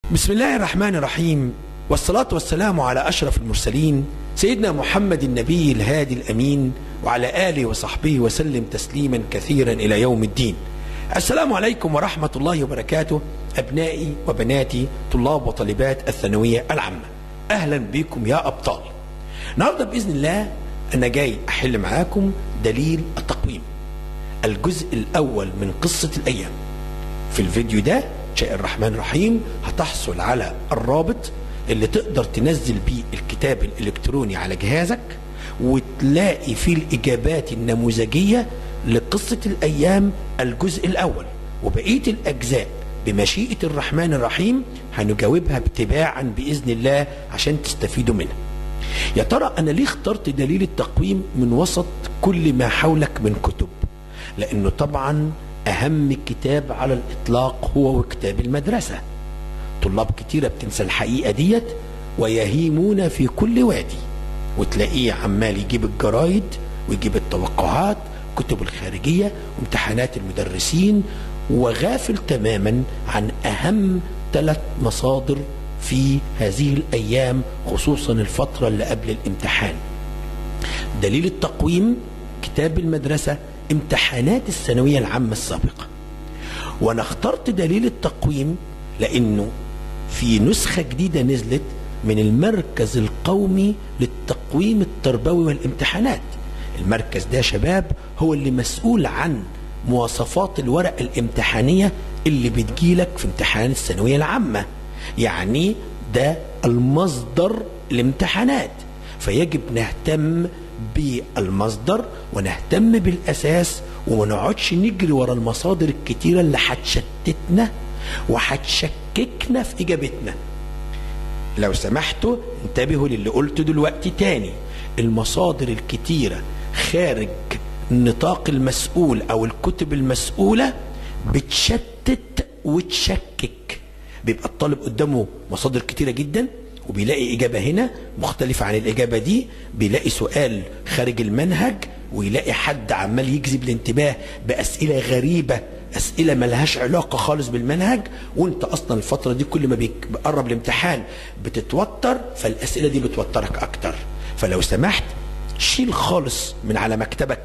بسم الله الرحمن الرحيم والصلاة والسلام على أشرف المرسلين سيدنا محمد النبي الهادي الأمين وعلى آله وصحبه وسلم تسليما كثيرا إلى يوم الدين السلام عليكم ورحمة الله وبركاته أبنائي وبناتي طلاب وطالبات الثانوية العامة أهلا بكم يا أبطال النهارده بإذن الله أنا جاي أحل معاكم دليل التقويم الجزء الأول من قصة الأيام في الفيديو ده شاء الرحمن الرحيم هتحصل على الرابط اللي تقدر تنزل بيه الكتاب الإلكتروني على جهازك وتلاقي فيه الإجابات النموذجية لقصة الأيام الجزء الأول وبقية الأجزاء بمشيئة الرحمن الرحيم هنجاوبها بتباعا بإذن الله عشان تستفيدوا منها يا ترى أنا ليه اخترت دليل التقويم من وسط كل ما حولك من كتب لأنه طبعا أهم كتاب على الإطلاق هو كتاب المدرسة طلاب كتيرة بتنسى الحقيقة ديت ويهيمون في كل وادي وتلاقيه عمال يجيب الجرايد ويجيب التوقعات كتب الخارجية وامتحانات المدرسين وغافل تماما عن أهم ثلاث مصادر في هذه الأيام خصوصا الفترة اللي قبل الامتحان دليل التقويم كتاب المدرسة امتحانات الثانوية العامة السابقة وانا اخترت دليل التقويم لانه في نسخة جديدة نزلت من المركز القومي للتقويم التربوي والامتحانات المركز ده يا شباب هو اللي مسؤول عن مواصفات الورق الامتحانية اللي بتجيلك في امتحان الثانوية العامة يعني ده المصدر الامتحانات فيجب نهتم بالمصدر ونهتم بالاساس وما نقعدش نجري ورا المصادر الكتيره اللي هتشتتنا وهتشككنا في اجابتنا لو سمحتوا انتبهوا للي قلته دلوقتي تاني المصادر الكتيره خارج نطاق المسؤول او الكتب المسؤوله بتشتت وتشكك بيبقى الطالب قدامه مصادر كتيره جدا وبيلاقي إجابة هنا مختلفة عن الإجابة دي بيلاقي سؤال خارج المنهج ويلاقي حد عمال يجذب الانتباه بأسئلة غريبة أسئلة ملهاش علاقة خالص بالمنهج وانت أصلا الفترة دي كل ما بيقرب الامتحان بتتوتر فالأسئلة دي بتوترك أكتر فلو سمحت شيل خالص من على مكتبك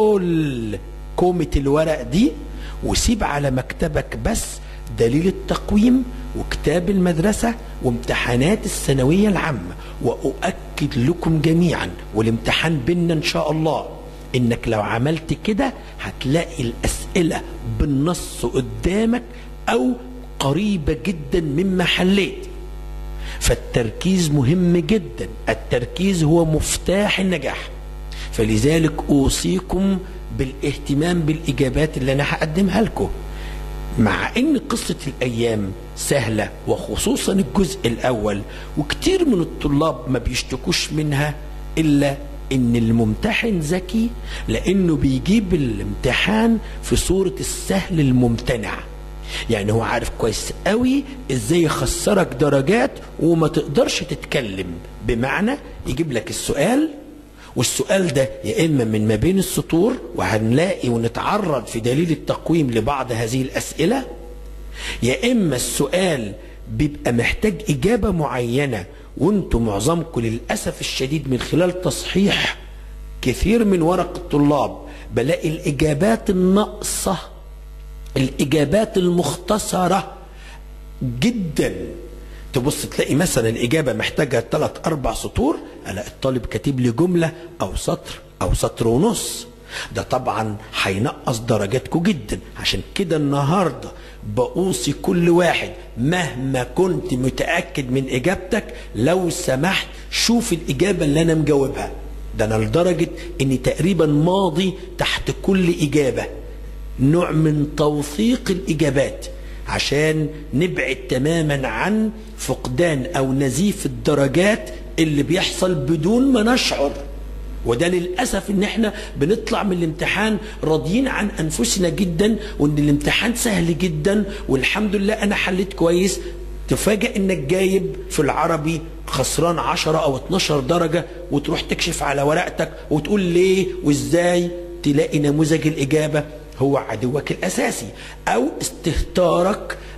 كل كومة الورق دي وسيب على مكتبك بس دليل التقويم وكتاب المدرسة وامتحانات الثانوية العامة وأؤكد لكم جميعا والامتحان بينا إن شاء الله إنك لو عملت كده هتلاقي الأسئلة بالنص قدامك أو قريبة جدا مما حليت فالتركيز مهم جدا التركيز هو مفتاح النجاح فلذلك أوصيكم بالاهتمام بالإجابات اللي أنا هقدمها لكم مع ان قصة الايام سهلة وخصوصا الجزء الاول وكتير من الطلاب ما بيشتكوش منها الا ان الممتحن ذكي لانه بيجيب الامتحان في صورة السهل الممتنع يعني هو عارف كويس قوي ازاي يخسرك درجات وما تقدرش تتكلم بمعنى يجيب لك السؤال والسؤال ده يا اما من ما بين السطور وهنلاقي ونتعرض في دليل التقويم لبعض هذه الاسئله يا اما السؤال بيبقى محتاج اجابه معينه وانتم معظمكم للاسف الشديد من خلال تصحيح كثير من ورق الطلاب بلاقي الاجابات الناقصه الاجابات المختصره جدا تبص تلاقي مثلا الإجابة محتاجة ثلاث أربع سطور ألاقي الطالب كاتب لي جملة أو سطر أو سطر ونص ده طبعا هينقص درجاتكم جدا عشان كده النهارده بأوصي كل واحد مهما كنت متأكد من إجابتك لو سمحت شوف الإجابة اللي أنا مجاوبها ده أنا لدرجة إني تقريبا ماضي تحت كل إجابة نوع من توثيق الإجابات عشان نبعد تماما عن فقدان او نزيف الدرجات اللي بيحصل بدون ما نشعر وده للاسف ان احنا بنطلع من الامتحان راضيين عن انفسنا جدا وان الامتحان سهل جدا والحمد لله انا حليت كويس تفاجئ انك جايب في العربي خسران 10 او 12 درجة وتروح تكشف على ورقتك وتقول ليه وازاي تلاقي نموذج الاجابة هو عدوك الاساسي او استهتارك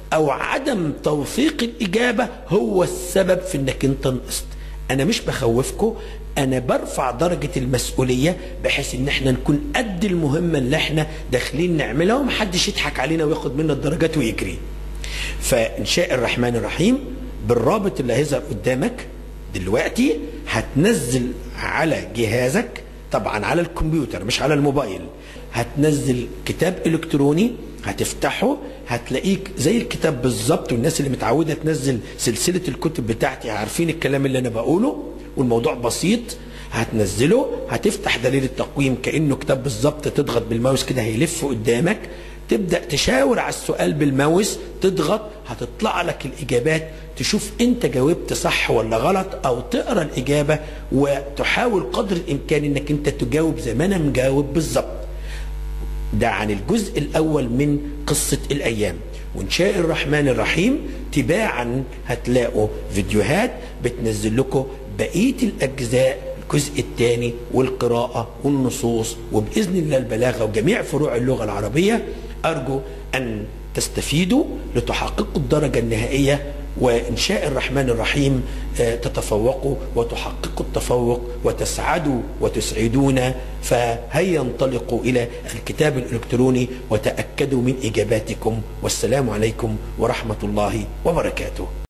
او عدم توثيق الاجابه هو السبب في انك انت نقصت انا مش بخوفكم انا برفع درجه المسؤوليه بحيث ان احنا نكون قد المهمه اللي احنا داخلين نعملها ومحدش يضحك علينا وياخد منا الدرجات ويجري فان شاء الرحمن الرحيم بالرابط اللي هيظهر قدامك دلوقتي هتنزل على جهازك طبعا على الكمبيوتر مش على الموبايل هتنزل كتاب الكتروني هتفتحه هتلاقيك زي الكتاب بالظبط والناس اللي متعوده تنزل سلسله الكتب بتاعتي عارفين الكلام اللي انا بقوله والموضوع بسيط هتنزله هتفتح دليل التقويم كانه كتاب بالظبط تضغط بالماوس كده هيلف قدامك تبدا تشاور على السؤال بالماوس تضغط هتطلع لك الاجابات تشوف انت جاوبت صح ولا غلط او تقرا الاجابه وتحاول قدر الامكان انك انت تجاوب زي ما انا مجاوب بالظبط ده عن الجزء الأول من قصة الأيام وإن شاء الرحمن الرحيم تباعا هتلاقوا فيديوهات بتنزل لكم بقية الأجزاء الجزء الثاني والقراءة والنصوص وبإذن الله البلاغة وجميع فروع اللغة العربية أرجو أن تستفيدوا لتحققوا الدرجة النهائية وإن شاء الرحمن الرحيم تتفوقوا وتحققوا التفوق وتسعدوا وتسعدونا فهيا انطلقوا إلى الكتاب الإلكتروني وتأكدوا من إجاباتكم والسلام عليكم ورحمة الله وبركاته